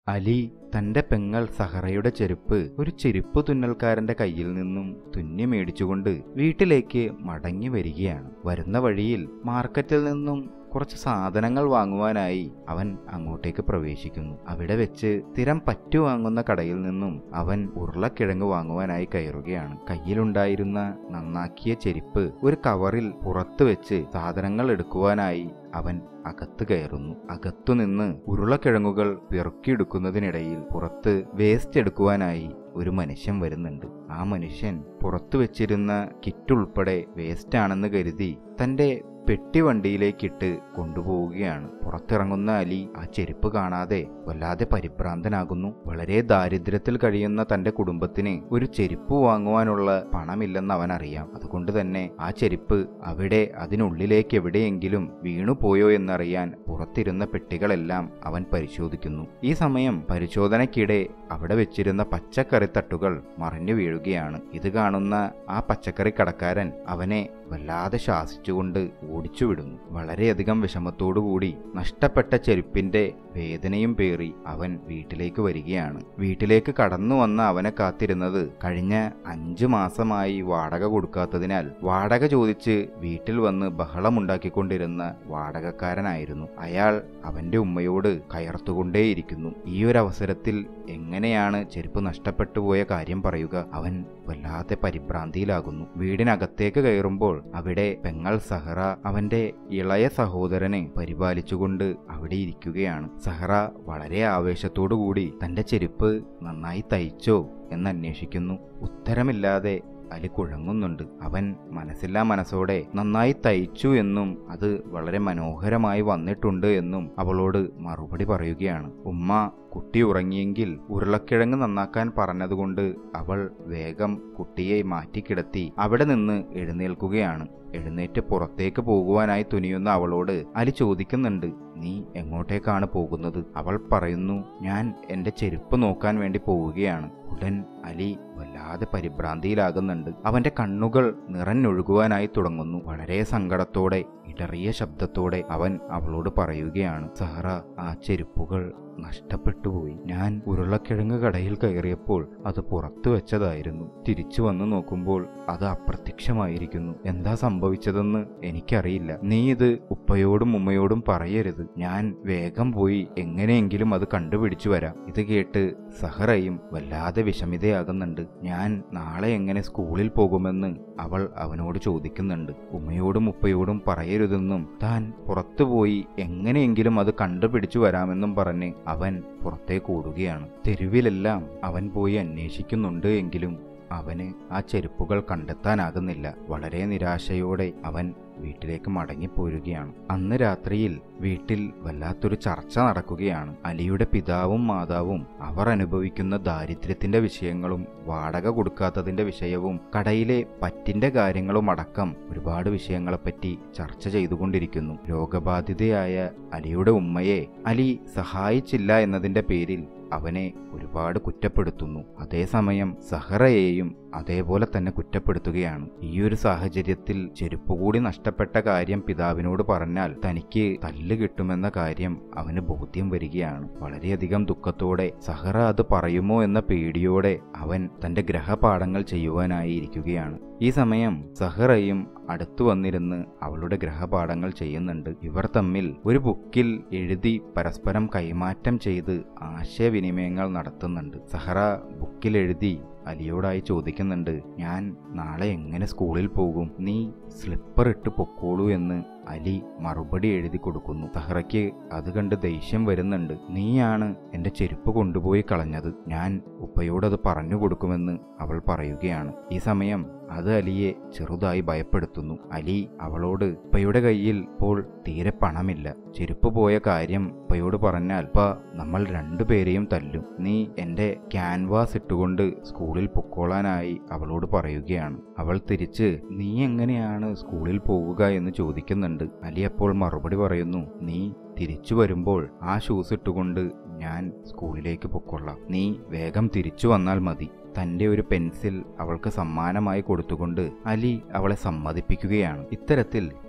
അലി തന്റെ പെങ്ങൾ സഹറയുടെ ചെരുപ്പ് ഒരു ചെരുപ്പ് തുന്നൽക്കാരന്റെ കയ്യിൽ നിന്നും തുന്നി മേടിച്ചുകൊണ്ട് വീട്ടിലേക്ക് മടങ്ങി വരികയാണ് വരുന്ന വഴിയിൽ മാർക്കറ്റിൽ നിന്നും കുറച്ച് സാധനങ്ങൾ വാങ്ങുവാനായി അവൻ അങ്ങോട്ടേക്ക് പ്രവേശിക്കുന്നു അവിടെ വെച്ച് സ്ഥിരം പറ്റു വാങ്ങുന്ന കടയിൽ നിന്നും അവൻ ഉരുളക്കിഴങ്ങ് വാങ്ങുവാനായി കയറുകയാണ് കയ്യിലുണ്ടായിരുന്ന നന്നാക്കിയ ചെരുപ്പ് ഒരു കവറിൽ പുറത്തു വെച്ച് സാധനങ്ങൾ എടുക്കുവാനായി അവൻ അകത്ത് കയറുന്നു അകത്തുനിന്ന് ഉരുളക്കിഴങ്ങുകൾ പെറുക്കിയെടുക്കുന്നതിനിടയിൽ പുറത്ത് വേസ്റ്റ് എടുക്കുവാനായി ഒരു മനുഷ്യൻ വരുന്നുണ്ട് ആ മനുഷ്യൻ പുറത്തു വെച്ചിരുന്ന കിറ്റ് ഉൾപ്പെടെ വേസ്റ്റ് ആണെന്ന് കരുതി തന്റെ പെട്ടി വണ്ടിയിലേക്കിട്ട് കൊണ്ടുപോവുകയാണ് പുറത്തിറങ്ങുന്ന അലി ആ ചെരുപ്പ് കാണാതെ വല്ലാതെ പരിഭ്രാന്തനാകുന്നു വളരെ ദാരിദ്ര്യത്തിൽ കഴിയുന്ന തന്റെ കുടുംബത്തിന് ഒരു ചെരുപ്പ് വാങ്ങുവാനുള്ള പണമില്ലെന്ന് അവൻ അറിയാം അതുകൊണ്ട് തന്നെ ആ ചെരുപ്പ് അവിടെ അതിനുള്ളിലേക്ക് എവിടെയെങ്കിലും വീണുപോയോ എന്നറിയാൻ പുറത്തിരുന്ന പെട്ടികളെല്ലാം അവൻ പരിശോധിക്കുന്നു ഈ സമയം പരിശോധനയ്ക്കിടെ അവിടെ വെച്ചിരുന്ന പച്ചക്കറി തട്ടുകൾ മറിഞ്ഞു വീഴുകയാണ് ഇത് കാണുന്ന ആ പച്ചക്കറി കടക്കാരൻ അവനെ വല്ലാതെ ശാസിച്ചുകൊണ്ട് ഓടിച്ചുവിടുന്നു വളരെയധികം വിഷമത്തോടുകൂടി നഷ്ടപ്പെട്ട ചെരുപ്പിന്റെ വേദനയും പേറി അവൻ വീട്ടിലേക്ക് വരികയാണ് വീട്ടിലേക്ക് കടന്നു വന്ന അവനെ കാത്തിരുന്നത് കഴിഞ്ഞ അഞ്ചു മാസമായി വാടക കൊടുക്കാത്തതിനാൽ വാടക ചോദിച്ച് വീട്ടിൽ വന്ന് ബഹളമുണ്ടാക്കിക്കൊണ്ടിരുന്ന വാടകക്കാരനായിരുന്നു അയാൾ അവന്റെ ഉമ്മയോട് കയർത്തുകൊണ്ടേയിരിക്കുന്നു ഈ ഒരു അവസരത്തിൽ എങ്ങനെയാണ് ചെരുപ്പ് നഷ്ടപ്പെട്ടു പോയ കാര്യം പറയുക അവൻ വല്ലാതെ പരിഭ്രാന്തിയിലാകുന്നു വീടിനകത്തേക്ക് കയറുമ്പോൾ അവിടെ പെങ്ങൾ സഹറ അവന്റെ ഇളയ സഹോദരനെ പരിപാലിച്ചുകൊണ്ട് അവിടെ ഇരിക്കുകയാണ് സഹറ വളരെ ആവേശത്തോടുകൂടി തന്റെ ചെരുപ്പ് നന്നായി തയ്ച്ചോ എന്ന് അന്വേഷിക്കുന്നു ഉത്തരമില്ലാതെ അലി കുഴങ്ങുന്നുണ്ട് അവൻ മനസ്സില്ലാ മനസ്സോടെ നന്നായി തയ്ച്ചു എന്നും അത് വളരെ മനോഹരമായി വന്നിട്ടുണ്ട് എന്നും അവളോട് മറുപടി പറയുകയാണ് ഉമ്മ കുട്ടി ഉറങ്ങിയെങ്കിൽ ഉരുളക്കിഴങ്ങ് നന്നാക്കാൻ പറഞ്ഞതുകൊണ്ട് അവൾ വേഗം കുട്ടിയെ മാറ്റിക്കിടത്തി അവിടെ നിന്ന് എഴുന്നേൽക്കുകയാണ് എഴുന്നേറ്റ് പുറത്തേക്ക് പോകുവാനായി തുനിയുന്ന അവളോട് അലി ചോദിക്കുന്നുണ്ട് നീ എങ്ങോട്ടേക്കാണ് പോകുന്നത് അവൾ പറയുന്നു ഞാൻ എന്റെ ചെരുപ്പ് നോക്കാൻ വേണ്ടി പോവുകയാണ് ഉടൻ അലി വല്ലാതെ പരിഭ്രാന്തിയിലാകുന്നുണ്ട് അവന്റെ കണ്ണുകൾ നിറഞ്ഞൊഴുകുവാനായി തുടങ്ങുന്നു വളരെ സങ്കടത്തോടെ ഇടറിയ ശബ്ദത്തോടെ അവൻ അവളോട് പറയുകയാണ് സഹറ ആ ചെരുപ്പുകൾ നഷ്ടപ്പെട്ടുപോയി ഞാൻ ഉരുളക്കിഴങ്ങ് കടയിൽ കയറിയപ്പോൾ അത് പുറത്തു വെച്ചതായിരുന്നു തിരിച്ചു വന്നു നോക്കുമ്പോൾ അത് അപ്രത്യക്ഷമായിരിക്കുന്നു എന്താ സംഭവിച്ചതെന്ന് എനിക്കറിയില്ല നീ ഇത് ഉപ്പയോടും ഉമ്മയോടും പറയരുത് ഞാൻ വേഗം പോയി എങ്ങനെയെങ്കിലും അത് കണ്ടുപിടിച്ചു വരാം ഇത് കേട്ട് സഹറയും വല്ലാതെ വിഷമിതയാകുന്നുണ്ട് ഞാൻ നാളെ എങ്ങനെ സ്കൂളിൽ പോകുമെന്ന് അവൾ അവനോട് ചോദിക്കുന്നുണ്ട് ഉമ്മയോടും ഉപ്പയോടും പറയരുതെന്നും താൻ പുറത്തുപോയി എങ്ങനെയെങ്കിലും അത് കണ്ടുപിടിച്ചു വരാമെന്നും പറഞ്ഞ് അവൻ പുറത്തേക്ക് ഓടുകയാണ് തെരുവിലെല്ലാം അവൻ പോയി അന്വേഷിക്കുന്നുണ്ട് എങ്കിലും അവന് ആ ചെരുപ്പുകൾ കണ്ടെത്താനാകുന്നില്ല വളരെ നിരാശയോടെ അവൻ വീട്ടിലേക്ക് മടങ്ങിപ്പോരുകയാണ് അന്ന് രാത്രിയിൽ വീട്ടിൽ വല്ലാത്തൊരു ചർച്ച നടക്കുകയാണ് അലിയുടെ പിതാവും മാതാവും അവർ അനുഭവിക്കുന്ന ദാരിദ്ര്യത്തിന്റെ വിഷയങ്ങളും വാടക കൊടുക്കാത്തതിന്റെ വിഷയവും കടയിലെ പറ്റിന്റെ കാര്യങ്ങളും അടക്കം ഒരുപാട് വിഷയങ്ങളെപ്പറ്റി ചർച്ച ചെയ്തുകൊണ്ടിരിക്കുന്നു രോഗബാധിതയായ അലിയുടെ ഉമ്മയെ അലി സഹായിച്ചില്ല എന്നതിന്റെ പേരിൽ അവനെ ഒരുപാട് കുറ്റപ്പെടുത്തുന്നു അതേസമയം സഹറയെയും അതേപോലെ തന്നെ കുറ്റപ്പെടുത്തുകയാണ് ഈ ഒരു സാഹചര്യത്തിൽ ചെരുപ്പ് കൂടി നഷ്ടപ്പെട്ട കാര്യം പിതാവിനോട് പറഞ്ഞാൽ തനിക്ക് തല്ല് കിട്ടുമെന്ന കാര്യം അവന് ബോധ്യം വരികയാണ് വളരെയധികം ദുഃഖത്തോടെ സഹറ അത് പറയുമോ എന്ന പേടിയോടെ അവൻ തന്റെ ഗ്രഹപാഠങ്ങൾ ചെയ്യുവാനായി ഇരിക്കുകയാണ് ഈ സമയം സഹറയും അടുത്തു വന്നിരുന്ന് അവളുടെ ഗ്രഹപാഠങ്ങൾ ചെയ്യുന്നുണ്ട് ഇവർ തമ്മിൽ ഒരു ബുക്കിൽ എഴുതി പരസ്പരം കൈമാറ്റം ചെയ്ത് ആശയവിനിമയങ്ങൾ നടത്തുന്നുണ്ട് സഹറ ബുക്കിൽ എഴുതി അലിയോടായി ചോദിക്കുന്നുണ്ട് ഞാൻ നാളെ എങ്ങനെ സ്കൂളിൽ പോകും നീ സ്ലിപ്പർ ഇട്ട് പൊക്കോളൂ എന്ന് അലി മറുപടി എഴുതി കൊടുക്കുന്നു സഹറയ്ക്ക് അത് കണ്ട് ദേഷ്യം വരുന്നുണ്ട് നീയാണ് എന്റെ ചെരുപ്പ് കൊണ്ടുപോയി കളഞ്ഞത് ഞാൻ ഉപ്പയോടത് പറഞ്ഞു കൊടുക്കുമെന്ന് അവൾ പറയുകയാണ് ഈ സമയം അത് അലിയെ ചെറുതായി ഭയപ്പെടുത്തുന്നു അലി അവളോട് ഉപ്പയുടെ കയ്യിൽ ഇപ്പോൾ തീരെ പണമില്ല ചെരുപ്പ് പോയ കാര്യം ഉപ്പയോട് പറഞ്ഞാൽ ഉപ്പ നമ്മൾ രണ്ടുപേരെയും തല്ലും നീ എന്റെ ക്യാൻവാസ് ഇട്ടുകൊണ്ട് സ്കൂളിൽ പൊക്കോളാനായി അവളോട് പറയുകയാണ് അവൾ തിരിച്ച് നീ എങ്ങനെയാണ് സ്കൂളിൽ പോവുക എന്ന് ചോദിക്കുന്നുണ്ട് അലി അപ്പോൾ മറുപടി പറയുന്നു നീ തിരിച്ചു വരുമ്പോൾ ആ ഷൂസ് ഇട്ടുകൊണ്ട് ഞാൻ സ്കൂളിലേക്ക് പൊക്കൊള്ളാം നീ വേഗം തിരിച്ചു വന്നാൽ മതി തന്റെ ഒരു പെൻസിൽ അവൾക്ക് സമ്മാനമായി കൊടുത്തുകൊണ്ട് അലി അവളെ സമ്മതിപ്പിക്കുകയാണ് ഇത്തരത്തിൽ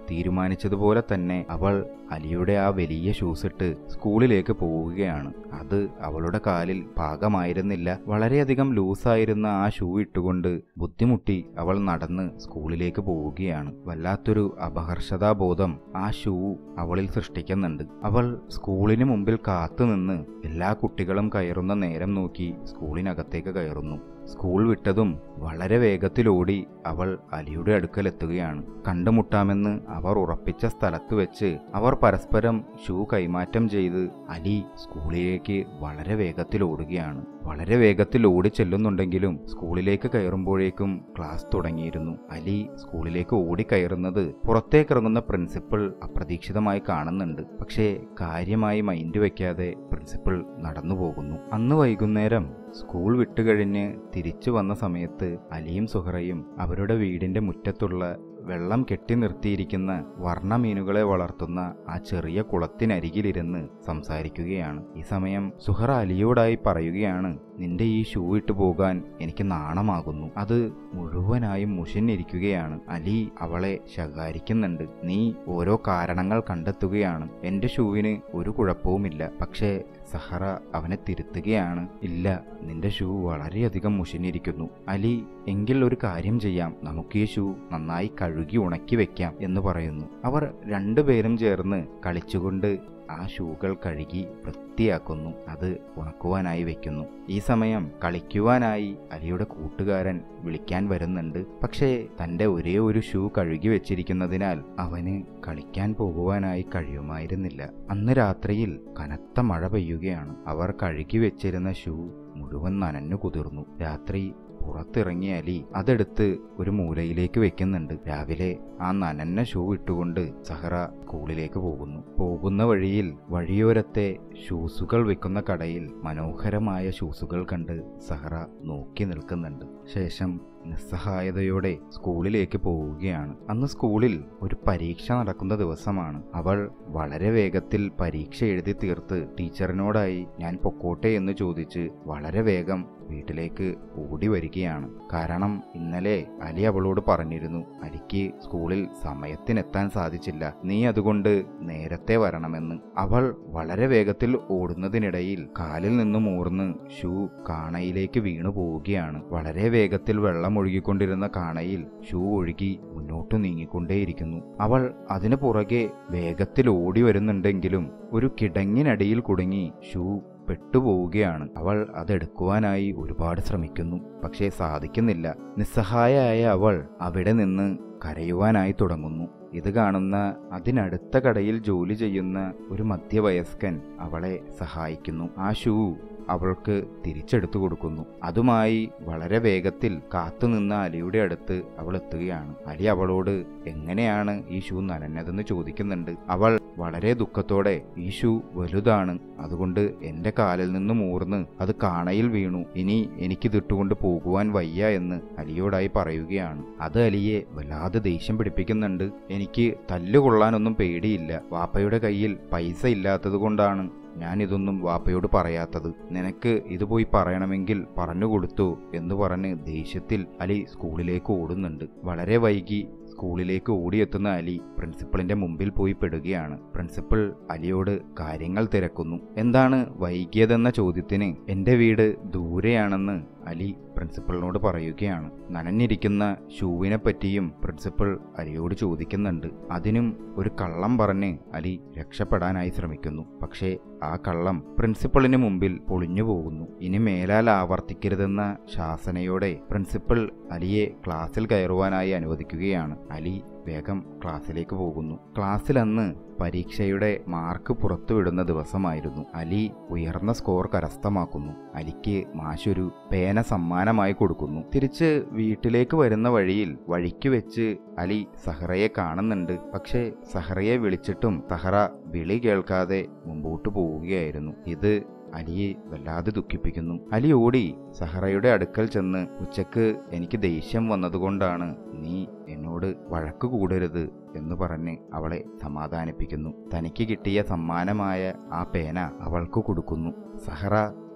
തീരുമാനിച്ചതുപോലെ തന്നെ അവൾ അലിയുടെ ആ വലിയ ഷൂസ് ഇട്ട് സ്കൂളിലേക്ക് പോവുകയാണ് അത് അവളുടെ കാലിൽ പാകമായിരുന്നില്ല വളരെയധികം ലൂസായിരുന്ന ആ ഷൂ ഇട്ടുകൊണ്ട് ബുദ്ധിമുട്ടി അവൾ നടന്ന് സ്കൂളിലേക്ക് പോവുകയാണ് വല്ലാത്തൊരു അപഹർഷതാബോധം ആ ഷൂ അവളിൽ സൃഷ്ടിക്കുന്നുണ്ട് അവൾ സ്കൂളിന് മുമ്പിൽ കാത്തുനിന്ന് എല്ലാ കുട്ടികളും കയറുന്ന നേരം നോക്കി സ്കൂളിനകത്തേക്ക് കയറുന്നു സ്കൂൾ വിട്ടതും വളരെ വേഗത്തിലോടി അവൾ അലിയുടെ അടുക്കലെത്തുകയാണ് കണ്ടുമുട്ടാമെന്ന് അവർ ഉറപ്പിച്ച സ്ഥലത്ത് വെച്ച് അവർ പരസ്പരം ഷൂ കൈമാറ്റം ചെയ്ത് അലി സ്കൂളിലേക്ക് വളരെ വേഗത്തിൽ ഓടുകയാണ് വളരെ വേഗത്തിൽ ഓടി ചെല്ലുന്നുണ്ടെങ്കിലും സ്കൂളിലേക്ക് കയറുമ്പോഴേക്കും ക്ലാസ് തുടങ്ങിയിരുന്നു അലി സ്കൂളിലേക്ക് ഓടിക്കയറുന്നത് പുറത്തേക്കിറങ്ങുന്ന പ്രിൻസിപ്പൽ അപ്രതീക്ഷിതമായി കാണുന്നുണ്ട് പക്ഷേ കാര്യമായി മൈൻഡ് വെക്കാതെ പ്രിൻസിപ്പൽ നടന്നു പോകുന്നു അന്ന് വൈകുന്നേരം സ്കൂൾ വിട്ടുകഴിഞ്ഞ് തിരിച്ചു വന്ന സമയത്ത് അലിയും സുഹറയും അവരുടെ വീടിന്റെ മുറ്റത്തുള്ള വെള്ളം കെട്ടി നിർത്തിയിരിക്കുന്ന വർണ്ണമീനുകളെ വളർത്തുന്ന ആ ചെറിയ കുളത്തിനരികിലിരുന്ന് സംസാരിക്കുകയാണ് ഈ സമയം സുഹറ അലിയോടായി പറയുകയാണ് നിന്റെ ഈ ഷൂ ഇട്ട് പോകാൻ എനിക്ക് നാണമാകുന്നു അത് മുഴുവനായും മുഷിഞ്ഞിരിക്കുകയാണ് അലി അവളെ ശകാരിക്കുന്നുണ്ട് നീ ഓരോ കാരണങ്ങൾ കണ്ടെത്തുകയാണ് എന്റെ ഷൂവിന് ഒരു കുഴപ്പവുമില്ല പക്ഷേ സഹറ അവനെ തിരുത്തുകയാണ് ഇല്ല നിന്റെ ഷൂ വളരെയധികം മുഷിഞ്ഞിരിക്കുന്നു അലി എങ്കിൽ ഒരു കാര്യം ചെയ്യാം നമുക്ക് ഈ ഷൂ നന്നായി കഴുകി ഉണക്കി വെക്കാം എന്ന് പറയുന്നു അവർ രണ്ടുപേരും ചേർന്ന് കളിച്ചുകൊണ്ട് ആ ഷൂകൾ കഴുകി വൃത്തിയാക്കുന്നു അത് ഉണക്കുവാനായി വെക്കുന്നു ഈ സമയം കളിക്കുവാനായി അലിയുടെ കൂട്ടുകാരൻ വിളിക്കാൻ വരുന്നുണ്ട് പക്ഷേ തന്റെ ഒരേ ഒരു ഷൂ കഴുകി വെച്ചിരിക്കുന്നതിനാൽ അവന് കളിക്കാൻ പോകുവാനായി കഴിയുമായിരുന്നില്ല അന്ന് രാത്രിയിൽ കനത്ത മഴ പെയ്യുകയാണ് അവർ കഴുകി വെച്ചിരുന്ന ഷൂ മുഴുവൻ നനഞ്ഞു കുതിർന്നു രാത്രി പുറത്തിറങ്ങിയ അലി അതെടുത്ത് ഒരു മൂലയിലേക്ക് വെക്കുന്നുണ്ട് രാവിലെ ആ നനഞ്ഞ ഷൂ ഇട്ടുകൊണ്ട് സഹറ സ്കൂളിലേക്ക് പോകുന്നു പോകുന്ന വഴിയിൽ വഴിയോരത്തെ ഷൂസുകൾ വെക്കുന്ന കടയിൽ മനോഹരമായ ഷൂസുകൾ കണ്ട് സഹറ നോക്കി നിൽക്കുന്നുണ്ട് ശേഷം നിസ്സഹായതയോടെ സ്കൂളിലേക്ക് പോവുകയാണ് അന്ന് സ്കൂളിൽ ഒരു പരീക്ഷ നടക്കുന്ന ദിവസമാണ് അവൾ വളരെ വേഗത്തിൽ പരീക്ഷ എഴുതി തീർത്ത് ടീച്ചറിനോടായി ഞാൻ പൊക്കോട്ടെ എന്ന് ചോദിച്ച് വളരെ വേഗം വീട്ടിലേക്ക് ഓടി വരികയാണ് കാരണം ഇന്നലെ അലി അവളോട് പറഞ്ഞിരുന്നു അലിക്ക് സ്കൂളിൽ സമയത്തിനെത്താൻ സാധിച്ചില്ല നീ അതുകൊണ്ട് നേരത്തെ വരണമെന്ന് അവൾ വളരെ വേഗത്തിൽ ഓടുന്നതിനിടയിൽ കാലിൽ നിന്നും ഊർന്ന് ഷൂ കാണയിലേക്ക് വീണു പോവുകയാണ് വളരെ വേഗത്തിൽ വെള്ളം ഒഴുകിക്കൊണ്ടിരുന്ന കാണയിൽ ഷൂ ഒഴുകി മുന്നോട്ട് നീങ്ങിക്കൊണ്ടേയിരിക്കുന്നു അവൾ അതിനു പുറകെ വേഗത്തിൽ ഓടി വരുന്നുണ്ടെങ്കിലും ഒരു കിടങ്ങിനടിയിൽ കുടുങ്ങി ഷൂ പെട്ടുപോവുകയാണ് അവൾ അതെടുക്കുവാനായി ഒരുപാട് ശ്രമിക്കുന്നു പക്ഷേ സാധിക്കുന്നില്ല നിസ്സഹായായ അവൾ അവിടെ നിന്ന് കരയുവാനായി തുടങ്ങുന്നു ഇത് കാണുന്ന അതിനടുത്ത കടയിൽ ജോലി ചെയ്യുന്ന ഒരു മധ്യവയസ്കൻ അവളെ സഹായിക്കുന്നു ആ ഷൂ അവൾക്ക് തിരിച്ചെടുത്തു കൊടുക്കുന്നു അതുമായി വളരെ വേഗത്തിൽ കാത്തുനിന്ന അലിയുടെ അടുത്ത് അവൾ എത്തുകയാണ് അലി അവളോട് എങ്ങനെയാണ് ഈ ഷൂ നനഞ്ഞതെന്ന് ചോദിക്കുന്നുണ്ട് അവൾ വളരെ ദുഃഖത്തോടെ ഈ ഷൂ വലുതാണ് അതുകൊണ്ട് എന്റെ കാലിൽ നിന്നും ഊർന്ന് അത് കാണയിൽ വീണു ഇനി എനിക്കിതിട്ടുകൊണ്ട് പോകുവാൻ വയ്യ എന്ന് അലിയോടായി പറയുകയാണ് അത് അലിയെ വല്ലാതെ ദേഷ്യം പിടിപ്പിക്കുന്നുണ്ട് എനിക്ക് തല്ലുകൊള്ളാനൊന്നും പേടിയില്ല വാപ്പയുടെ കയ്യിൽ പൈസ ഇല്ലാത്തത് കൊണ്ടാണ് ഞാൻ ഇതൊന്നും വാപ്പയോട് പറയാത്തത് നിനക്ക് ഇത് പോയി പറയണമെങ്കിൽ പറഞ്ഞു കൊടുത്തു എന്ന് പറഞ്ഞ് ദേഷ്യത്തിൽ അലി സ്കൂളിലേക്ക് ഓടുന്നുണ്ട് വളരെ വൈകി സ്കൂളിലേക്ക് ഓടിയെത്തുന്ന അലി പ്രിൻസിപ്പളിന്റെ മുമ്പിൽ പോയി പെടുകയാണ് പ്രിൻസിപ്പൾ അലിയോട് കാര്യങ്ങൾ തിരക്കുന്നു എന്താണ് വൈകിയതെന്ന ചോദ്യത്തിന് എന്റെ വീട് ദൂരെയാണെന്ന് അലി പ്രിൻസിപ്പളിനോട് പറയുകയാണ് നനഞ്ഞിരിക്കുന്ന ഷൂവിനെ പറ്റിയും പ്രിൻസിപ്പൾ അലിയോട് ചോദിക്കുന്നുണ്ട് അതിനും ഒരു കള്ളം പറഞ്ഞ് അലി രക്ഷപ്പെടാനായി ശ്രമിക്കുന്നു പക്ഷേ ആ കള്ളം പ്രിൻസിപ്പളിന് മുമ്പിൽ പൊളിഞ്ഞു പോകുന്നു ഇനി മേലാൽ ആവർത്തിക്കരുതെന്ന ശാസനയോടെ പ്രിൻസിപ്പൾ അലിയെ ക്ലാസ്സിൽ കയറുവാനായി അനുവദിക്കുകയാണ് അലി വേഗം ക്ലാസ്സിലേക്ക് പോകുന്നു ക്ലാസ്സിൽ അന്ന് പരീക്ഷയുടെ മാർക്ക് പുറത്തുവിടുന്ന ദിവസമായിരുന്നു അലി ഉയർന്ന സ്കോർ കരസ്ഥമാക്കുന്നു അലിക്ക് മാഷൊരു പേന സമ്മാനമായി കൊടുക്കുന്നു തിരിച്ച് വീട്ടിലേക്ക് വരുന്ന വഴിയിൽ വഴിക്ക് വെച്ച് അലി സഹറയെ കാണുന്നുണ്ട് പക്ഷേ സഹറയെ വിളിച്ചിട്ടും സഹറ വിളി കേൾക്കാതെ മുമ്പോട്ട് പോവുകയായിരുന്നു ഇത് അലിയെ വല്ലാതെ ദുഃഖിപ്പിക്കുന്നു അലി ഓടി സഹറയുടെ അടുക്കൽ ചെന്ന് ഉച്ചക്ക് എനിക്ക് ദേഷ്യം വന്നതുകൊണ്ടാണ് നീ എന്നോട് വഴക്ക് കൂടരുത് എന്ന് പറഞ്ഞ് അവളെ സമാധാനിപ്പിക്കുന്നു തനിക്ക് കിട്ടിയ സമ്മാനമായ ആ പേന അവൾക്ക് കൊടുക്കുന്നു സഹറ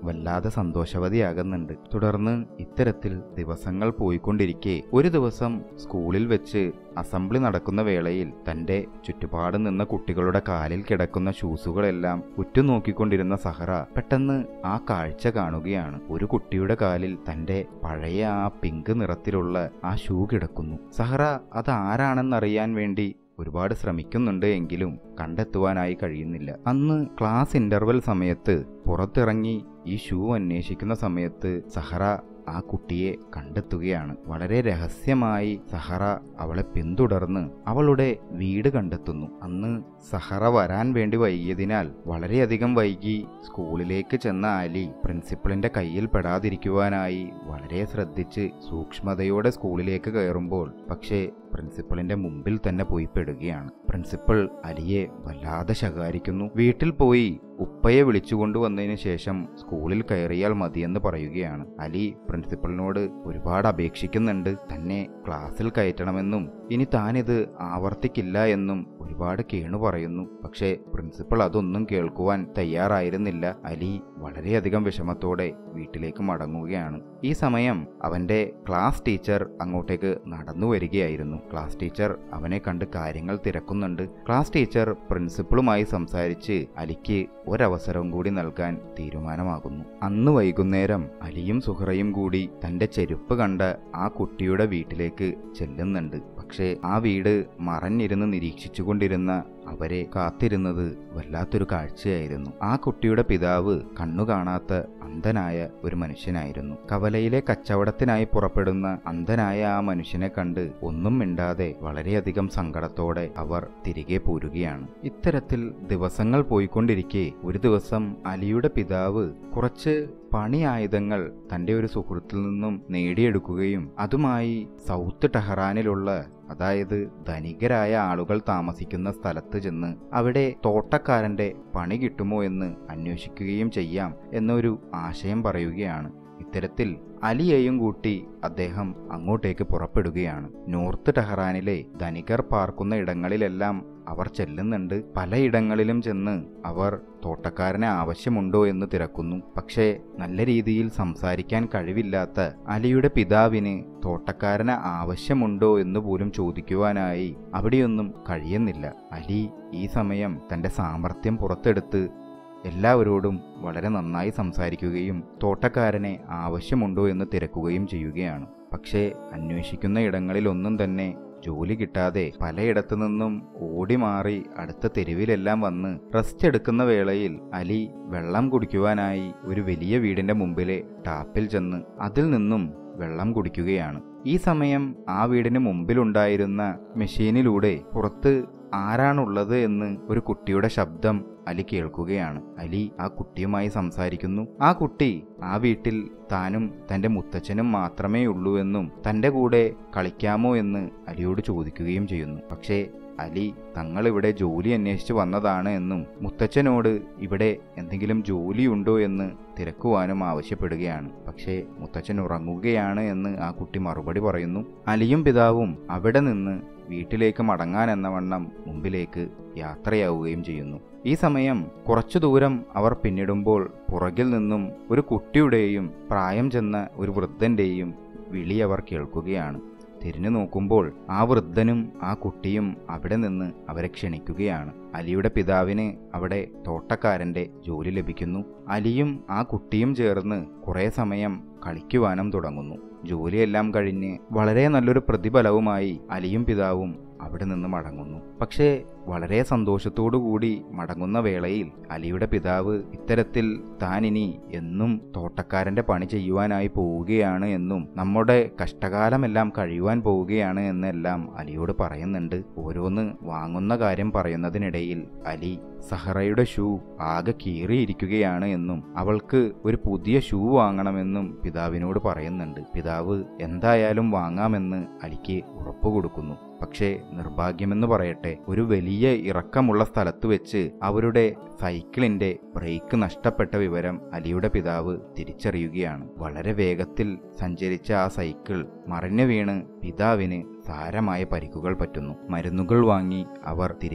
വല്ലാതെ സന്തോഷവതിയാകുന്നുണ്ട് തുടർന്ന് ഇത്തരത്തിൽ ദിവസങ്ങൾ പോയിക്കൊണ്ടിരിക്കെ ഒരു ദിവസം സ്കൂളിൽ വെച്ച് അസംബ്ലി നടക്കുന്ന വേളയിൽ തന്റെ ചുറ്റുപാട് നിന്ന കുട്ടികളുടെ കാലിൽ കിടക്കുന്ന ഷൂസുകളെല്ലാം ഉറ്റുനോക്കിക്കൊണ്ടിരുന്ന സഹറ പെട്ടെന്ന് ആ കാഴ്ച കാണുകയാണ് ഒരു കുട്ടിയുടെ കാലിൽ തന്റെ പഴയ ആ പിങ്ക് നിറത്തിലുള്ള ആ ഷൂ കിടക്കുന്നു സഹറ അത് ആരാണെന്നറിയാൻ വേണ്ടി ഒരുപാട് ശ്രമിക്കുന്നുണ്ട് എങ്കിലും കണ്ടെത്തുവാനായി കഴിയുന്നില്ല അന്ന് ക്ലാസ് ഇന്റർവെൽ സമയത്ത് പുറത്തിറങ്ങി ഈ ഷൂ അന്വേഷിക്കുന്ന സമയത്ത് സഹറ ആ കുട്ടിയെ കണ്ടെത്തുകയാണ് വളരെ രഹസ്യമായി സഹറ അവളെ പിന്തുടർന്ന് അവളുടെ വീട് കണ്ടെത്തുന്നു അന്ന് സഹറ വരാൻ വേണ്ടി വൈകിയതിനാൽ വളരെയധികം വൈകി സ്കൂളിലേക്ക് ചെന്ന അലി പ്രിൻസിപ്പളിന്റെ കയ്യിൽ പെടാതിരിക്കുവാനായി വളരെ ശ്രദ്ധിച്ച് സൂക്ഷ്മതയോടെ സ്കൂളിലേക്ക് കയറുമ്പോൾ പക്ഷേ പ്രിൻസിപ്പളിന്റെ മുമ്പിൽ തന്നെ പോയി പെടുകയാണ് പ്രിൻസിപ്പൾ അലിയെ വല്ലാതെ ശകാരിക്കുന്നു വീട്ടിൽ പോയി ഉപ്പയെ വിളിച്ചുകൊണ്ടുവന്നതിന് ശേഷം സ്കൂളിൽ കയറിയാൽ മതിയെന്ന് പറയുകയാണ് അലി പ്രിൻസിപ്പളിനോട് ഒരുപാട് അപേക്ഷിക്കുന്നുണ്ട് തന്നെ ക്ലാസ്സിൽ കയറ്റണമെന്നും ഇനി താനിത് ആവർത്തിക്കില്ല എന്നും ഒരുപാട് കേണു പറയുന്നു പക്ഷേ പ്രിൻസിപ്പൾ അതൊന്നും കേൾക്കുവാൻ തയ്യാറായിരുന്നില്ല അലി വളരെയധികം വിഷമത്തോടെ വീട്ടിലേക്ക് മടങ്ങുകയാണ് ഈ സമയം അവന്റെ ക്ലാസ് ടീച്ചർ അങ്ങോട്ടേക്ക് നടന്നു വരികയായിരുന്നു ക്ലാസ് ടീച്ചർ അവനെ കണ്ട് കാര്യങ്ങൾ തിരക്കുന്നുണ്ട് ക്ലാസ് ടീച്ചർ പ്രിൻസിപ്പളുമായി സംസാരിച്ച് അലിക്ക് ഒരവസരം കൂടി നൽകാൻ തീരുമാനമാകുന്നു അന്ന് വൈകുന്നേരം അലിയും സുഹറയും കൂടി തന്റെ ചെരുപ്പ് കണ്ട ആ കുട്ടിയുടെ വീട്ടിലേക്ക് ചെല്ലുന്നുണ്ട് പക്ഷേ ആ വീട് മറഞ്ഞിരുന്ന് നിരീക്ഷിച്ചുകൊണ്ടിരുന്ന അവരെ കാത്തിരുന്നത് വല്ലാത്തൊരു കാഴ്ചയായിരുന്നു ആ കുട്ടിയുടെ പിതാവ് കണ്ണു കാണാത്ത അന്ധനായ ഒരു മനുഷ്യനായിരുന്നു കവലയിലെ കച്ചവടത്തിനായി പുറപ്പെടുന്ന അന്ധനായ ആ മനുഷ്യനെ കണ്ട് ഒന്നും മിണ്ടാതെ വളരെയധികം സങ്കടത്തോടെ അവർ തിരികെ പോരുകയാണ് ഇത്തരത്തിൽ ദിവസങ്ങൾ പോയിക്കൊണ്ടിരിക്കെ ഒരു ദിവസം അലിയുടെ പിതാവ് കുറച്ച് പണി ആയുധങ്ങൾ തന്റെ ഒരു സുഹൃത്തിൽ നിന്നും നേടിയെടുക്കുകയും അതുമായി സൗത്ത് ടെഹ്റാനിലുള്ള അതായത് ധനികരായ ആളുകൾ താമസിക്കുന്ന സ്ഥലത്ത് ചെന്ന് അവിടെ തോട്ടക്കാരന്റെ പണി കിട്ടുമോ എന്ന് അന്വേഷിക്കുകയും ചെയ്യാം എന്നൊരു ആശയം പറയുകയാണ് ഇത്തരത്തിൽ അലിയെയും കൂട്ടി അദ്ദേഹം അങ്ങോട്ടേക്ക് പുറപ്പെടുകയാണ് നോർത്ത് ടെഹ്റാനിലെ ധനികർ പാർക്കുന്ന ഇടങ്ങളിലെല്ലാം അവർ ചെല്ലുന്നുണ്ട് പലയിടങ്ങളിലും ചെന്ന് അവർ തോട്ടക്കാരനെ ആവശ്യമുണ്ടോ എന്ന് തിരക്കുന്നു പക്ഷേ നല്ല രീതിയിൽ സംസാരിക്കാൻ കഴിവില്ലാത്ത അലിയുടെ പിതാവിന് തോട്ടക്കാരനെ ആവശ്യമുണ്ടോ എന്ന് പോലും ചോദിക്കുവാനായി അവിടെയൊന്നും കഴിയുന്നില്ല അലി ഈ സമയം തന്റെ സാമർഥ്യം പുറത്തെടുത്ത് എല്ലാവരോടും വളരെ നന്നായി സംസാരിക്കുകയും തോട്ടക്കാരനെ ആവശ്യമുണ്ടോ എന്ന് തിരക്കുകയും ചെയ്യുകയാണ് പക്ഷേ അന്വേഷിക്കുന്ന ഇടങ്ങളിലൊന്നും തന്നെ ജോലി കിട്ടാതെ പലയിടത്തു നിന്നും ഓടി മാറി അടുത്ത തെരുവിലെല്ലാം വന്ന് റെസ്റ്റ് എടുക്കുന്ന വേളയിൽ അലി വെള്ളം കുടിക്കുവാനായി ഒരു വലിയ വീടിന്റെ മുമ്പിലെ ടാപ്പിൽ ചെന്ന് അതിൽ നിന്നും വെള്ളം കുടിക്കുകയാണ് ഈ സമയം ആ വീടിന് മുമ്പിലുണ്ടായിരുന്ന മെഷീനിലൂടെ പുറത്ത് ആരാണുള്ളത് എന്ന് ഒരു കുട്ടിയുടെ ശബ്ദം അലി കേൾക്കുകയാണ് അലി ആ കുട്ടിയുമായി സംസാരിക്കുന്നു ആ കുട്ടി ആ വീട്ടിൽ താനും തന്റെ മുത്തച്ഛനും മാത്രമേ ഉള്ളൂ എന്നും തന്റെ കൂടെ കളിക്കാമോ എന്ന് അലിയോട് ചോദിക്കുകയും ചെയ്യുന്നു പക്ഷേ അലി തങ്ങൾ ഇവിടെ ജോലി അന്വേഷിച്ച് വന്നതാണ് എന്നും മുത്തച്ഛനോട് ഇവിടെ എന്തെങ്കിലും ജോലിയുണ്ടോ എന്ന് തിരക്കുവാനും ആവശ്യപ്പെടുകയാണ് പക്ഷേ മുത്തച്ഛൻ ഉറങ്ങുകയാണ് എന്ന് ആ കുട്ടി മറുപടി പറയുന്നു അലിയും പിതാവും അവിടെ നിന്ന് വീട്ടിലേക്ക് മടങ്ങാൻ എന്ന വണ്ണം മുമ്പിലേക്ക് യാത്രയാവുകയും ചെയ്യുന്നു ഈ സമയം കുറച്ചു ദൂരം അവർ പിന്നിടുമ്പോൾ പുറകിൽ നിന്നും ഒരു കുട്ടിയുടെയും പ്രായം ചെന്ന ഒരു വൃദ്ധന്റെയും വിളി അവർ കേൾക്കുകയാണ് തിരിഞ്ഞു നോക്കുമ്പോൾ ആ വൃദ്ധനും ആ കുട്ടിയും അവിടെ നിന്ന് അവരെ ക്ഷണിക്കുകയാണ് അലിയുടെ പിതാവിന് അവിടെ തോട്ടക്കാരന്റെ ജോലി ലഭിക്കുന്നു അലിയും ആ കുട്ടിയും ചേർന്ന് കുറേ സമയം കളിക്കുവാനും തുടങ്ങുന്നു ജോലിയെല്ലാം കഴിഞ്ഞ് വളരെ നല്ലൊരു പ്രതിഫലവുമായി അലിയും പിതാവും അവിടെ നിന്ന് മടങ്ങുന്നു പക്ഷേ വളരെ സന്തോഷത്തോടുകൂടി മടങ്ങുന്ന വേളയിൽ അലിയുടെ പിതാവ് ഇത്തരത്തിൽ താൻ ഇനി എന്നും തോട്ടക്കാരന്റെ പണി ചെയ്യുവാനായി പോവുകയാണ് എന്നും നമ്മുടെ കഷ്ടകാലമെല്ലാം കഴിയുവാൻ പോവുകയാണ് എന്നെല്ലാം അലിയോട് പറയുന്നുണ്ട് ഓരോന്ന് വാങ്ങുന്ന കാര്യം പറയുന്നതിനിടയിൽ അലി സഹറയുടെ ഷൂ ആകെ കീറിയിരിക്കുകയാണ് എന്നും അവൾക്ക് ഒരു പുതിയ ഷൂ വാങ്ങണമെന്നും പിതാവിനോട് പറയുന്നുണ്ട് പിതാവ് എന്തായാലും വാങ്ങാമെന്ന് അലിക്ക് ഉറപ്പു കൊടുക്കുന്നു പക്ഷേ നിർഭാഗ്യമെന്ന് പറയട്ടെ ഒരു വലിയ ഇറക്കമുള്ള സ്ഥലത്ത് വെച്ച് അവരുടെ സൈക്കിളിന്റെ ബ്രേക്ക് നഷ്ടപ്പെട്ട വിവരം അലിയുടെ പിതാവ് തിരിച്ചറിയുകയാണ് വളരെ വേഗത്തിൽ സഞ്ചരിച്ച ആ സൈക്കിൾ മറിഞ്ഞു വീണ് പിതാവിന് സാരമായ പരിക്കുകൾ പറ്റുന്നു മരുന്നുകൾ വാങ്ങി അവർ തിരികെ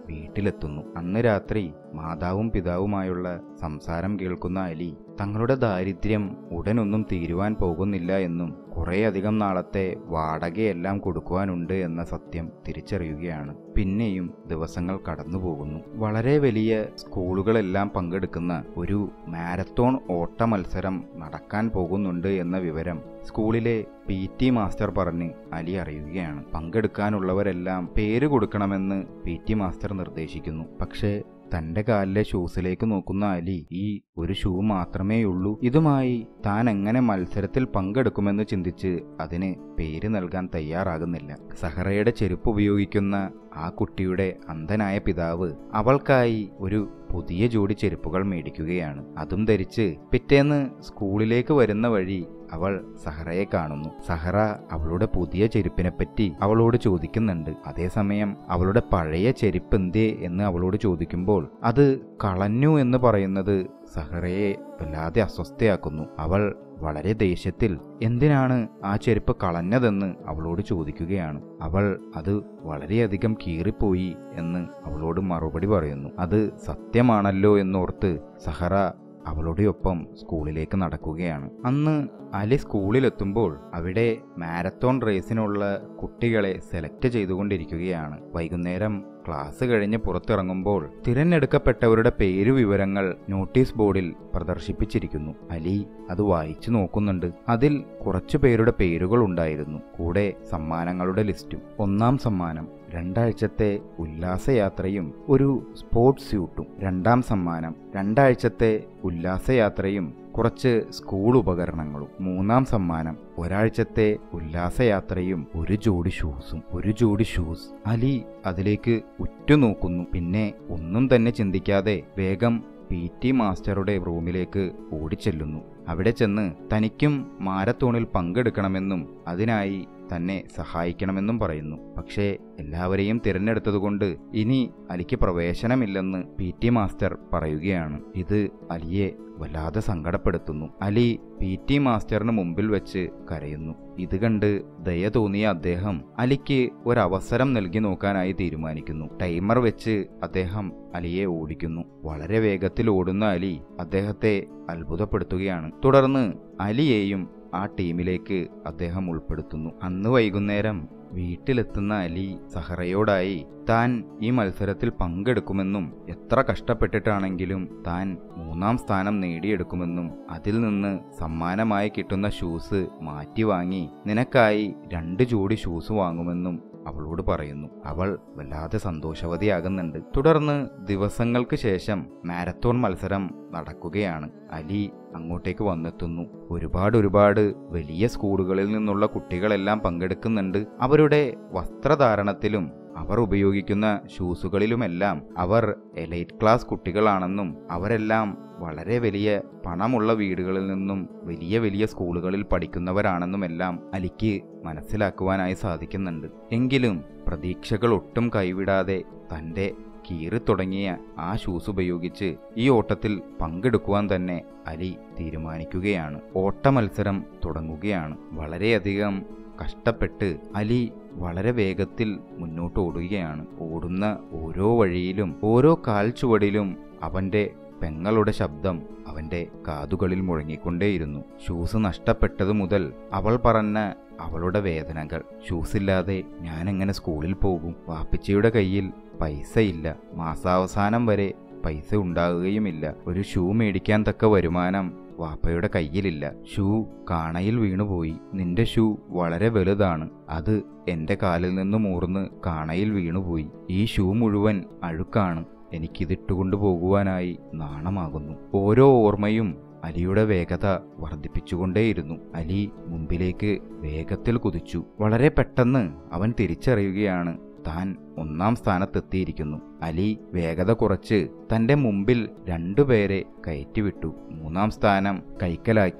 വീട്ടിലെത്തുന്നു അന്ന് രാത്രി മാതാവും പിതാവുമായുള്ള സംസാരം കേൾക്കുന്ന അലി തങ്ങളുടെ ദാരിദ്ര്യം ഉടനൊന്നും തീരുവാൻ പോകുന്നില്ല എന്നും കുറേയധികം നാളത്തെ വാടകയെല്ലാം കൊടുക്കുവാനുണ്ട് എന്ന സത്യം തിരിച്ചറിയുകയാണ് പിന്നെയും ദിവസങ്ങൾ കടന്നുപോകുന്നു വളരെ വലിയ സ്കൂളുകളെല്ലാം പങ്കെടുക്കുന്ന ഒരു മാരത്തോൺ ഓട്ട മത്സരം നടക്കാൻ പോകുന്നുണ്ട് എന്ന വിവരം സ്കൂളിലെ പി ടി മാസ്റ്റർ പറഞ്ഞ് അലി അറിയുകയാണ് പങ്കെടുക്കാനുള്ളവരെല്ലാം പേര് കൊടുക്കണമെന്ന് പി ടി മാസ്റ്റർ നിർദ്ദേശിക്കുന്നു പക്ഷേ തന്റെ കാലിലെ ഷൂസിലേക്ക് നോക്കുന്ന അലി ഈ ഒരു ഷൂ മാത്രമേയുള്ളൂ ഇതുമായി താൻ എങ്ങനെ മത്സരത്തിൽ പങ്കെടുക്കുമെന്ന് ചിന്തിച്ച് അതിന് പേര് നൽകാൻ തയ്യാറാകുന്നില്ല സഹറയുടെ ചെരുപ്പ് ഉപയോഗിക്കുന്ന ആ കുട്ടിയുടെ അന്ധനായ പിതാവ് അവൾക്കായി ഒരു പുതിയ ജോഡി ചെരുപ്പുകൾ മേടിക്കുകയാണ് അതും ധരിച്ച് പിറ്റേന്ന് സ്കൂളിലേക്ക് വരുന്ന വഴി അവൾ സഹറയെ കാണുന്നു സഹറ അവളുടെ പുതിയ ചെരുപ്പിനെപ്പറ്റി അവളോട് ചോദിക്കുന്നുണ്ട് അതേസമയം അവളുടെ പഴയ ചെരുപ്പ് എന്തേ എന്ന് അവളോട് ചോദിക്കുമ്പോൾ അത് കളഞ്ഞു എന്ന് പറയുന്നത് സഹറയെ വല്ലാതെ അസ്വസ്ഥയാക്കുന്നു അവൾ വളരെ ദേഷ്യത്തിൽ എന്തിനാണ് ആ ചെരുപ്പ് കളഞ്ഞതെന്ന് അവളോട് ചോദിക്കുകയാണ് അവൾ അത് വളരെയധികം കീറിപ്പോയി എന്ന് അവളോട് മറുപടി പറയുന്നു അത് സത്യമാണല്ലോ എന്നോർത്ത് സഹറ അവളുടെ ഒപ്പം സ്കൂളിലേക്ക് നടക്കുകയാണ് അന്ന് അലി സ്കൂളിലെത്തുമ്പോൾ അവിടെ മാരത്തോൺ റേസിനുള്ള കുട്ടികളെ സെലക്ട് ചെയ്തുകൊണ്ടിരിക്കുകയാണ് വൈകുന്നേരം ക്ലാസ് കഴിഞ്ഞ് പുറത്തിറങ്ങുമ്പോൾ തിരഞ്ഞെടുക്കപ്പെട്ടവരുടെ പേരു വിവരങ്ങൾ നോട്ടീസ് ബോർഡിൽ പ്രദർശിപ്പിച്ചിരിക്കുന്നു അലി അത് വായിച്ചു നോക്കുന്നുണ്ട് അതിൽ കുറച്ചു പേരുടെ പേരുകൾ ഉണ്ടായിരുന്നു കൂടെ സമ്മാനങ്ങളുടെ ലിസ്റ്റും ഒന്നാം സമ്മാനം രണ്ടാഴ്ചത്തെ ഉല്ലാസയാത്രയും ഒരു സ്പോർട്സ് സ്യൂട്ടും രണ്ടാം സമ്മാനം രണ്ടാഴ്ചത്തെ ഉല്ലാസയാത്രയും കുറച്ച് സ്കൂൾ ഉപകരണങ്ങളും മൂന്നാം സമ്മാനം ഒരാഴ്ചത്തെ ഉല്ലാസയാത്രയും ഒരു ജോഡി ഷൂസും ഒരു ജോഡി ഷൂസ് അലി അതിലേക്ക് ഉറ്റുനോക്കുന്നു പിന്നെ ഒന്നും തന്നെ ചിന്തിക്കാതെ വേഗം പി ടി മാസ്റ്ററുടെ റൂമിലേക്ക് ഓടിച്ചെല്ലുന്നു അവിടെ ചെന്ന് തനിക്കും മാരത്തോണിൽ പങ്കെടുക്കണമെന്നും അതിനായി തന്നെ സഹായിക്കണമെന്നും പറയുന്നു പക്ഷേ എല്ലാവരെയും തിരഞ്ഞെടുത്തതുകൊണ്ട് ഇനി അലിക്ക് പ്രവേശനമില്ലെന്ന് പി ടി മാസ്റ്റർ പറയുകയാണ് ഇത് അലിയെ വല്ലാതെ സങ്കടപ്പെടുത്തുന്നു അലി പി ടി മാസ്റ്ററിന് മുമ്പിൽ വെച്ച് കരയുന്നു ഇത് കണ്ട് ദയ തോന്നിയ അദ്ദേഹം അലിക്ക് ഒരവസരം നൽകി നോക്കാനായി തീരുമാനിക്കുന്നു ടൈമർ വെച്ച് അദ്ദേഹം അലിയെ ഓടിക്കുന്നു വളരെ വേഗത്തിൽ ഓടുന്ന അലി അദ്ദേഹത്തെ അത്ഭുതപ്പെടുത്തുകയാണ് തുടർന്ന് അലിയെയും ആ ടീമിലേക്ക് അദ്ദേഹം ഉൾപ്പെടുത്തുന്നു അന്ന് വൈകുന്നേരം വീട്ടിലെത്തുന്ന അലി സഹറയോടായി താൻ ഈ മത്സരത്തിൽ പങ്കെടുക്കുമെന്നും എത്ര കഷ്ടപ്പെട്ടിട്ടാണെങ്കിലും താൻ മൂന്നാം സ്ഥാനം നേടിയെടുക്കുമെന്നും അതിൽ നിന്ന് സമ്മാനമായി കിട്ടുന്ന ഷൂസ് മാറ്റി വാങ്ങി നിനക്കായി രണ്ട് ജോഡി ഷൂസ് വാങ്ങുമെന്നും അവളോട് പറയുന്നു അവൾ വല്ലാതെ സന്തോഷവതിയാകുന്നുണ്ട് തുടർന്ന് ദിവസങ്ങൾക്ക് ശേഷം മാരത്തോൺ മത്സരം നടക്കുകയാണ് അലി അങ്ങോട്ടേക്ക് വന്നെത്തുന്നു ഒരുപാട് ഒരുപാട് വലിയ സ്കൂളുകളിൽ നിന്നുള്ള കുട്ടികളെല്ലാം പങ്കെടുക്കുന്നുണ്ട് അവരുടെ വസ്ത്രധാരണത്തിലും അവർ ഉപയോഗിക്കുന്ന ഷൂസുകളിലുമെല്ലാം അവർ എലൈറ്റ് ക്ലാസ് കുട്ടികളാണെന്നും അവരെല്ലാം വളരെ വലിയ പണമുള്ള വീടുകളിൽ നിന്നും വലിയ വലിയ സ്കൂളുകളിൽ പഠിക്കുന്നവരാണെന്നുമെല്ലാം അലിക്ക് മനസ്സിലാക്കുവാനായി സാധിക്കുന്നുണ്ട് എങ്കിലും പ്രതീക്ഷകൾ ഒട്ടും കൈവിടാതെ തൻ്റെ കീറി തുടങ്ങിയ ആ ഷൂസ് ഉപയോഗിച്ച് ഈ ഓട്ടത്തിൽ പങ്കെടുക്കുവാൻ തന്നെ അലി തീരുമാനിക്കുകയാണ് ഓട്ട മത്സരം തുടങ്ങുകയാണ് വളരെയധികം കഷ്ടപ്പെട്ട് അലി വളരെ വേഗത്തിൽ മുന്നോട്ട് ഓടുകയാണ് ഓടുന്ന ഓരോ വഴിയിലും ഓരോ കാൽച്ചുവടിലും അവൻ്റെ പെങ്ങളുടെ ശബ്ദം അവന്റെ കാതുകളിൽ മുഴങ്ങിക്കൊണ്ടേയിരുന്നു ഷൂസ് നഷ്ടപ്പെട്ടതു മുതൽ അവൾ പറഞ്ഞ അവളുടെ വേദനകൾ ഷൂസില്ലാതെ ഞാൻ എങ്ങനെ സ്കൂളിൽ പോകും വാപ്പിച്ചയുടെ കയ്യിൽ പൈസയില്ല മാസാവസാനം വരെ പൈസ ഉണ്ടാകുകയുമില്ല ഒരു ഷൂ മേടിക്കാൻ തക്ക വരുമാനം വാപ്പയുടെ കയ്യിലില്ല ഷൂ കാണയിൽ വീണുപോയി നിന്റെ ഷൂ വളരെ വലുതാണ് അത് എന്റെ കാലിൽ നിന്നും ഊർന്ന് കാണയിൽ വീണുപോയി ഈ ഷൂ മുഴുവൻ അഴുക്കാണ് എനിക്കിതിട്ടുകൊണ്ടു പോകുവാനായി നാണമാകുന്നു ഓരോ ഓർമ്മയും അലിയുടെ വേഗത വർദ്ധിപ്പിച്ചുകൊണ്ടേയിരുന്നു അലി മുമ്പിലേക്ക് വേഗത്തിൽ കുതിച്ചു വളരെ പെട്ടെന്ന് അവൻ തിരിച്ചറിയുകയാണ് താൻ ഒന്നാം സ്ഥാനത്തെത്തിയിരിക്കുന്നു അലി വേഗത കുറച്ച് തന്റെ മുമ്പിൽ രണ്ടുപേരെ കയറ്റിവിട്ടു മൂന്നാം സ്ഥാനം കൈക്കലാക്കി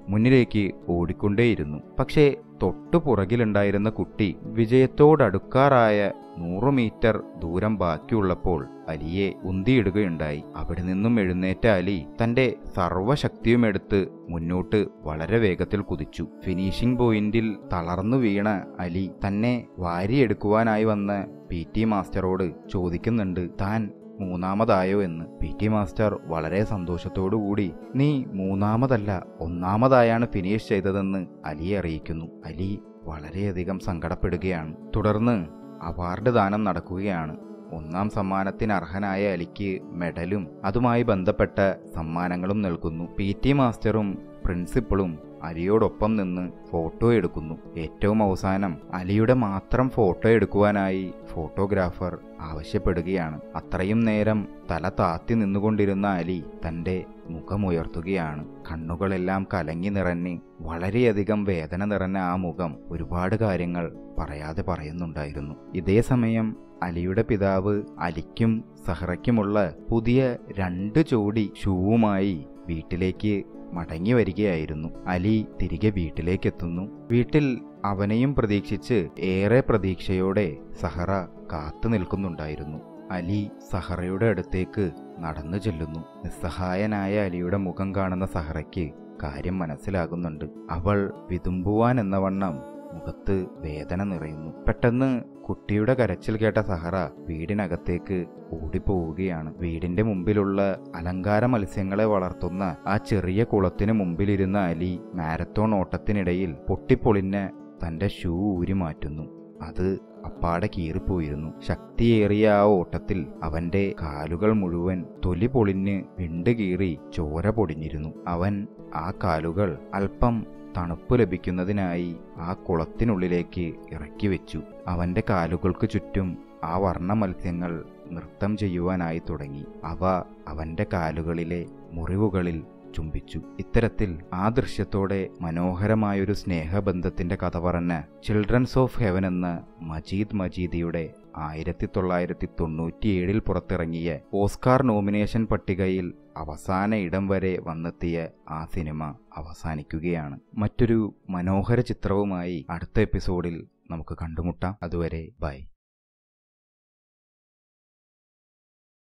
മുന്നിലേക്ക് ഓടിക്കൊണ്ടേയിരുന്നു പക്ഷേ തൊട്ടു പുറകിലുണ്ടായിരുന്ന കുട്ടി വിജയത്തോടടുക്കാറായ നൂറു മീറ്റർ ദൂരം ബാക്കിയുള്ളപ്പോൾ അലിയെ ഉന്തിയിടുകയുണ്ടായി അവിടെ നിന്നും എഴുന്നേറ്റ അലി തന്റെ സർവശക്തിയുമെടുത്ത് മുന്നോട്ട് വളരെ വേഗത്തിൽ കുതിച്ചു ഫിനിഷിംഗ് പോയിന്റിൽ തളർന്നു വീണ അലി തന്നെ വാരിയെടുക്കുവാനായി വന്ന പി ടി മാസ്റ്ററോട് ചോദിക്കുന്നുണ്ട് താൻ മൂന്നാമതായോ എന്ന് പി ടി മാസ്റ്റർ വളരെ സന്തോഷത്തോടുകൂടി നീ മൂന്നാമതല്ല ഒന്നാമതായാണ് ഫിനിഷ് ചെയ്തതെന്ന് അലിയെ അറിയിക്കുന്നു അലി വളരെയധികം സങ്കടപ്പെടുകയാണ് തുടർന്ന് അവാർഡ് ദാനം നടക്കുകയാണ് ഒന്നാം സമ്മാനത്തിന് അർഹനായ അലിക്ക് മെഡലും അതുമായി ബന്ധപ്പെട്ട സമ്മാനങ്ങളും നൽകുന്നു പി ടി മാസ്റ്ററും പ്രിൻസിപ്പളും അലിയോടൊപ്പം നിന്ന് ഫോട്ടോ എടുക്കുന്നു ഏറ്റവും അവസാനം അലിയുടെ മാത്രം ഫോട്ടോ എടുക്കുവാനായി ഫോട്ടോഗ്രാഫർ ആവശ്യപ്പെടുകയാണ് അത്രയും നേരം തല താത്തി നിന്നുകൊണ്ടിരുന്ന അലി തന്റെ മുഖമുയർത്തുകയാണ് കണ്ണുകളെല്ലാം കലങ്ങി നിറഞ്ഞ് വളരെയധികം വേദന നിറഞ്ഞ ആ മുഖം ഒരുപാട് കാര്യങ്ങൾ പറയാതെ പറയുന്നുണ്ടായിരുന്നു ഇതേ സമയം അലിയുടെ പിതാവ് അലിക്കും സഹറയ്ക്കുമുള്ള പുതിയ രണ്ട് ജോഡി ഷൂവുമായി വീട്ടിലേക്ക് മടങ്ങി വരികയായിരുന്നു അലി തിരികെ വീട്ടിലേക്കെത്തുന്നു വീട്ടിൽ അവനെയും പ്രതീക്ഷിച്ച് ഏറെ പ്രതീക്ഷയോടെ സഹറ കാത്തു നിൽക്കുന്നുണ്ടായിരുന്നു അലി സഹറയുടെ അടുത്തേക്ക് നടന്നു ചെല്ലുന്നു നിസ്സഹായനായ അലിയുടെ മുഖം കാണുന്ന സഹറയ്ക്ക് കാര്യം മനസ്സിലാകുന്നുണ്ട് അവൾ വിതുമ്പുവാൻ എന്ന വണ്ണം മുഖത്ത് വേദന നിറയുന്നു പെട്ടെന്ന് കുട്ടിയുടെ കരച്ചിൽ കേട്ട സഹറ വീടിനകത്തേക്ക് ഓടിപ്പോവുകയാണ് വീടിന്റെ മുമ്പിലുള്ള അലങ്കാര മത്സ്യങ്ങളെ വളർത്തുന്ന ആ ചെറിയ കുളത്തിന് മുമ്പിലിരുന്ന അലി മാരത്തോൺ ഓട്ടത്തിനിടയിൽ പൊട്ടിപ്പൊളിഞ്ഞ തന്റെ ഷൂ ഊരി മാറ്റുന്നു അത് അപ്പാടെ കീറിപ്പോയിരുന്നു ശക്തിയേറിയ ആ ഓട്ടത്തിൽ അവന്റെ കാലുകൾ മുഴുവൻ തൊലി പൊളിഞ്ഞ് വിണ്ടുകീറി ചോര പൊടിഞ്ഞിരുന്നു അവൻ ആ കാലുകൾ അല്പം തണുപ്പ് ലഭിക്കുന്നതിനായി ആ കുളത്തിനുള്ളിലേക്ക് ഇറക്കി വെച്ചു അവന്റെ കാലുകൾക്ക് ചുറ്റും ആ വർണ്ണ മത്സ്യങ്ങൾ നൃത്തം ചെയ്യുവാനായി തുടങ്ങി അവ അവന്റെ കാലുകളിലെ മുറിവുകളിൽ ചുംബിച്ചു ഇത്തരത്തിൽ ആ ദൃശ്യത്തോടെ മനോഹരമായൊരു സ്നേഹബന്ധത്തിന്റെ കഥ പറഞ്ഞ ചിൽഡ്രൻസ് ഓഫ് ഹെവൻ എന്ന മജീദ് മജീദിയുടെ ആയിരത്തി തൊള്ളായിരത്തി തൊണ്ണൂറ്റിയേഴിൽ പുറത്തിറങ്ങിയ ഓസ്കാർ നോമിനേഷൻ പട്ടികയിൽ അവസാന ഇടം വരെ വന്നെത്തിയ ആ സിനിമ അവസാനിക്കുകയാണ് മറ്റൊരു മനോഹര ചിത്രവുമായി അടുത്ത എപ്പിസോഡിൽ നമുക്ക് കണ്ടുമുട്ടാം അതുവരെ ബൈ